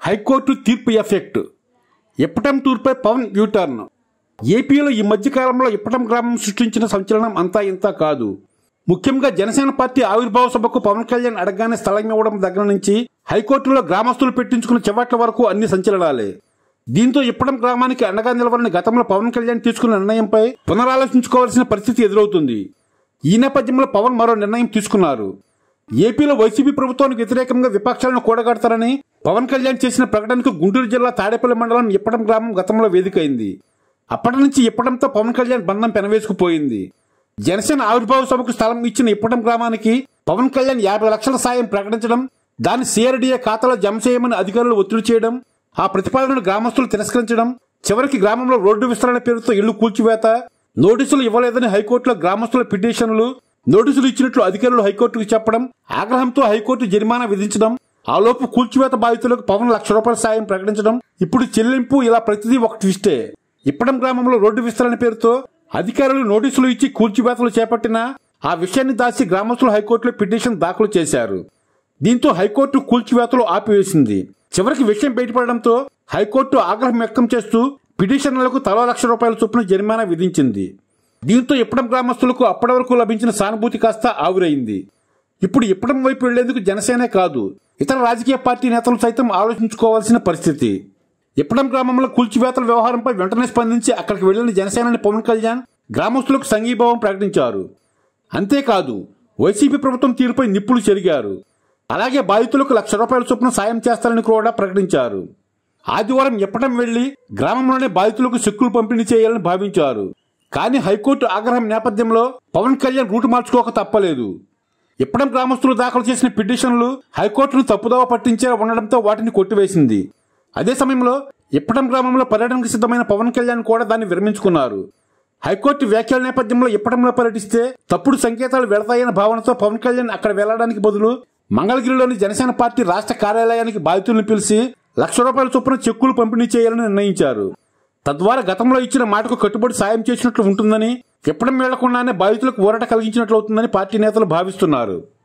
high court తీర్పు effect Ippatam టూర్పై Pawan U turn ఏపీలో ఈ మధ్య కాలంలో ఇప్పటం గ్రామం సృష్టించిన సంచలనం అంతా ఇంతా కాదు ముఖ్యంగా జనసేన పార్టీ ఆవిర్భావ సభకు పవన్ కళ్యాణ్ అడగగానే స్థలం ఇవ్వడం దగ్గర నుంచి హైకోర్టులో గ్రామస్తులు పెట్టించుకున్న చివట్ల వరకు అన్ని సంచలనాలే దీంతో ఇప్పటం గ్రామానికి అండగా నిలవాలని గతంలో పవన్ కళ్యాణ్ తీసుకున్న నిర్ణయంపై పునరాలోచించుకోవాల్సిన పరిస్థితి ఎదురవుతుంది ఈ నేపథ్యంలో పవన్ మరో నిర్ణయం తీసుకున్నారు ఏపీలో వైసీపీ ప్రభుత్వానికి వ్యతిరేకంగా విపక్షాలను కూడగడతారని పవన్ కళ్యాణ్ చేసిన ప్రకటనకు గుంటూరు జిల్లా తాడేపల్లి మండలం ఇప్పటం గ్రామం గతంలో వేదికైంది అప్పటి నుంచి ఇప్పటంతో పవన్ కళ్యాణ్ బంధం పెనవేసుకుపోయింది జనసేన ఆవిర్భావ సభకు స్థలం ఇచ్చిన ఇప్పటం గ్రామానికి పవన్ కళ్యాణ్ యాభై లక్షల సాయం ప్రకటించడం దాన్ని సిఆర్డీఏ ఖాతాలో జమ చేయమని అధికారులు ఒత్తిడి చేయడం ఆ ప్రతిపాదనను గ్రామస్తులు తిరస్కరించడం చివరికి గ్రామంలో రోడ్డు విస్తరణ పేరుతో ఇళ్లు కూల్చివేత నోటీసులు ఇవ్వలేదని హైకోర్టులో గ్రామస్తుల పిటిషన్లు నోటీసులు ఇచ్చినట్లు అధికారులు హైకోర్టుకు చెప్పడం ఆగ్రహంతో హైకోర్టు జరిమానా విధించడం ఆలోపు కూల్చివేత బాధితులకు పవన్ లక్ష రూపాయల సాయం ప్రకటించడం ఇప్పుడు చెల్లింపు ఇలా ప్రతిదీ ఒక ట్విస్టే ఇప్పడం గ్రామంలో రోడ్డు విస్తరణ పేరుతో అధికారులు నోటీసులు ఇచ్చి కూల్చివేతలు చేపట్టినా ఆ విషయాన్ని దాచి గ్రామస్తులు హైకోర్టులో పిటిషన్ దాఖలు చేశారు దీంతో హైకోర్టు కూల్చివేతలు ఆపివేసింది చివరికి విషయం బయటపడడంతో హైకోర్టు ఆగ్రహం వ్యక్తం చేస్తూ పిటిషనర్లకు తలో లక్ష రూపాయల చొప్పున జరిమానా విధించింది దీంతో ఇప్పడం గ్రామస్తులకు అప్పటి వరకు లభించిన సానుభూతి కాస్త ఆవిరైంది ఇప్పుడు ఇప్పడం వైపు వెళ్లేందుకు జనసేనే కాదు ఇతర రాజకీయ పార్టీ నేతలు సైతం ఆలోచించుకోవాల్సిన పరిస్థితి ఇప్పడం గ్రామంలో కూల్చివేతల వ్యవహారంపై వెంటనే స్పందించి అక్కడికి వెళ్లిన జనసేనాని పవన్ కళ్యాణ్ గ్రామస్తులకు సంఘీభావం ప్రకటించారు అంతేకాదు వైసీపీ ప్రభుత్వం తీరుపై నిప్పులు చెరిగారు అలాగే బాధితులకు లక్ష రూపాయల చొప్పున సాయం చేస్తారని కూడా ప్రకటించారు ఆదివారం ఎప్పటం వెళ్లి గ్రామంలోనే బాధితులకు చెక్కులు పంపిణీ చేయాలని భావించారు కానీ హైకోర్టు ఆగ్రహం నేపథ్యంలో పవన్ కళ్యాణ్ రూటు మార్చుకోక తప్పలేదు ఇప్పడం గ్రామస్తులు దాఖలు చేసిన పిటిషన్లు హైకోర్టును తప్పుదోవ పట్టించే ఉండడంతో వాటిని కొట్టివేసింది అదే సమయంలో ఇప్పటం గ్రామంలో పర్యటనకు సిద్ధమైన పవన్ కళ్యాణ్ కూడా దాన్ని విరమించుకున్నారు హైకోర్టు వ్యాఖ్యల నేపథ్యంలో ఇప్పటంలో పర్యటిస్తే తప్పుడు సంకేతాలు వెళతాయన్న భావనతో పవన్ కళ్యాణ్ అక్కడ వెళ్లడానికి బదులు మంగళగిరిలోని జనసేన పార్టీ రాష్ట్ర కార్యాలయానికి బాధితులను పిలిచి లక్ష రూపాయల చొప్పున చెక్కులు పంపిణీ చేయాలని నిర్ణయించారు తద్వారా గతంలో ఇచ్చిన మాటకు కట్టుబడి సాయం చేసినట్లు ఉంటుందని ఇప్పడం వెళ్లకుండానే బాధితులకు ఊరట కలిగించినట్లు అవుతుందని పార్టీ నేతలు భావిస్తున్నారు